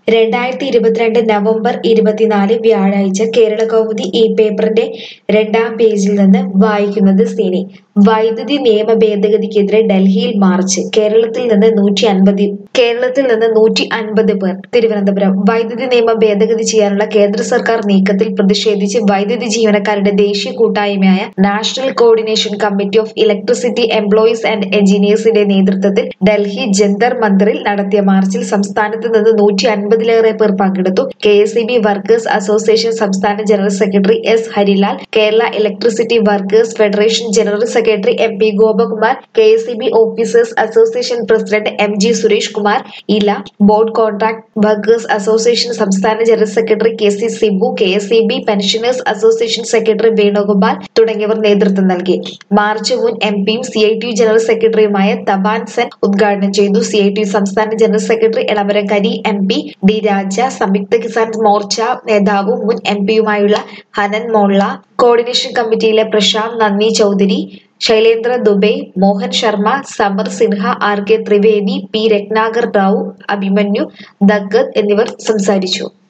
രണ്ടായിരത്തി ഇരുപത്തിരണ്ട് നവംബർ ഇരുപത്തിനാല് വ്യാഴാഴ്ച കേരളകൗമുദി ഈ പേപ്പറിന്റെ രണ്ടാം പേജിൽ നിന്ന് വായിക്കുന്നത് സിനി വൈദ്യുതി നിയമ ഭേദഗതിക്കെതിരെ ഡൽഹിയിൽ മാർച്ച് കേരളത്തിൽ നിന്ന് നൂറ്റി അൻപത് കേരളത്തിൽ നിന്ന് നൂറ്റി അൻപത് പേർ തിരുവനന്തപുരം വൈദ്യുതി നിയമം ഭേദഗതി ചെയ്യാനുള്ള കേന്ദ്ര സർക്കാർ നീക്കത്തിൽ പ്രതിഷേധിച്ച് വൈദ്യുതി ജീവനക്കാരുടെ ദേശീയ കൂട്ടായ്മയായ national coordination committee of electricity employees and എഞ്ചിനീയേഴ്സിന്റെ നേതൃത്വത്തിൽ ഡൽഹി ജന്തർ മന്ദിറിൽ നടത്തിയ മാർച്ചിൽ സംസ്ഥാനത്ത് നിന്ന് നൂറ്റി അൻപതിലേറെ പേർ പങ്കെടുത്തു K S E B workers association സംസ്ഥാന general secretary S Harilal Kerala electricity workers federation general secretary M P Gopakumar K S E B officers association president M G Suresh Kumar ഇല ബോർഡ് കോൺട്രാക്ട് വർക്കേഴ്സ് അസോസിയേഷൻ സംസ്ഥാന general secretary K C Sibu K S E B pensioners association secretary Venugopal തുടങ്ങിയവർ നേതൃത്വം നൽകി march മുൻ M പിയും C I T U general സെക്രട്ടറിയുമായ തബാൻ സെൻ ഉദ്ഘാടനം ചെയ്തു സി ഐ ടി യു സംസ്ഥാന general secretary Elamaram Kareem M P D രാജ സംയുക്ത കിസാൻ മോർച്ച നേതാവും മുൻ എം പിയുമായുള്ള ഹനൻ മോള്ള കോർഡിനേഷൻ കമ്മിറ്റിയിലെ Prashant Nandi Chowdhury Shailendra Dubey Mohan Sharma Samar Sinha R K Trivedi P Ratnakar Rao Abhimanyu Dagat എന്നിവർ സംസാരിച്ചു